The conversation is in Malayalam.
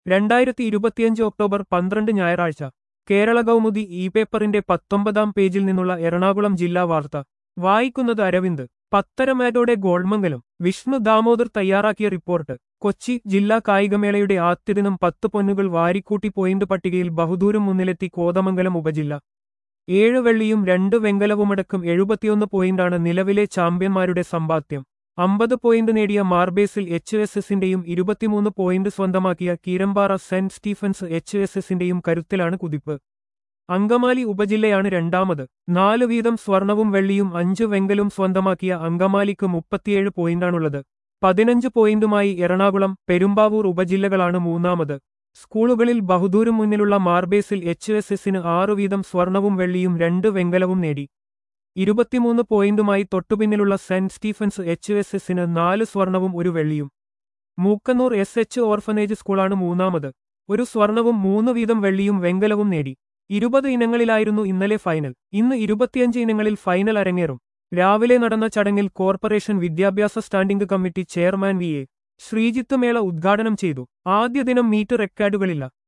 രണ്ടായിരത്തി ഇരുപത്തിയഞ്ച് ഒക്ടോബർ പന്ത്രണ്ട് ഞായറാഴ്ച കേരള കൗമുദി ഇ പേപ്പറിന്റെ പത്തൊമ്പതാം പേജിൽ നിന്നുള്ള എറണാകുളം ജില്ലാ വാർത്ത വായിക്കുന്നത് അരവിന്ദ് പത്തരമാറ്റോടെ ഗോൾമംഗലം വിഷ്ണു ദാമോദർ തയ്യാറാക്കിയ റിപ്പോർട്ട് കൊച്ചി ജില്ലാ കായികമേളയുടെ ആദ്യദിനം പത്ത് പൊന്നുകൾ വാരിക്കൂട്ടി പോയിന്റ് പട്ടികയിൽ ബഹുദൂരം മുന്നിലെത്തി കോതമംഗലം ഉപജില്ല ഏഴ് വെള്ളിയും രണ്ട് വെങ്കലവുമടക്കം എഴുപത്തിയൊന്ന് പോയിന്റാണ് നിലവിലെ ചാമ്പ്യന്മാരുടെ സമ്പാദ്യം അമ്പത് പോയിന്റ് നേടിയ മാർബേസിൽ എച്ച് എസ് എസിന്റെയും ഇരുപത്തിമൂന്ന് പോയിന്റ് സ്വന്തമാക്കിയ Keerampara saint Stephen's H S എസിന്റെയും കരുത്തിലാണ് കുതിപ്പ് അങ്കമാലി ഉപജില്ലയാണ് രണ്ടാമത് നാല് വീതം സ്വർണവും വെള്ളിയും അഞ്ച് വെങ്കലും സ്വന്തമാക്കിയ അങ്കമാലിക്ക് മുപ്പത്തിയേഴ് പോയിന്റാണുള്ളത് പതിനഞ്ച് പോയിന്റുമായി എറണാകുളം പെരുമ്പാവൂർ ഉപജില്ലകളാണ് മൂന്നാമത് സ്കൂളുകളിൽ ബഹുദൂരം മുന്നിലുള്ള മാർബേസിൽ എച്ച് എസ് എസിന് ആറു വീതം സ്വർണവും വെള്ളിയും രണ്ട് വെങ്കലവും നേടി ഇരുപത്തിമൂന്ന് പോയിന്റുമായി തൊട്ടുപിന്നിലുള്ള സെന്റ് സ്റ്റീഫൻസ് എച്ച് എസ് എസിന് നാല് സ്വർണവും ഒരു വെള്ളിയും മൂക്കന്നൂർ എസ് എച്ച് ഓർഫനേജ് സ്കൂളാണ് മൂന്നാമത് ഒരു സ്വർണവും മൂന്ന് വീതം വെള്ളിയും വെങ്കലവും നേടി ഇരുപത് ഇനങ്ങളിലായിരുന്നു ഇന്നലെ ഫൈനൽ ഇന്ന് ഇരുപത്തിയഞ്ച് ഇനങ്ങളിൽ ഫൈനൽ അരങ്ങേറും രാവിലെ നടന്ന ചടങ്ങിൽ കോർപ്പറേഷൻ വിദ്യാഭ്യാസ standing committee chairman V A Sreejith മേള ഉദ്ഘാടനം ചെയ്തു ആദ്യ ദിനം മീറ്റ് റെക്കോർഡുകളില്ല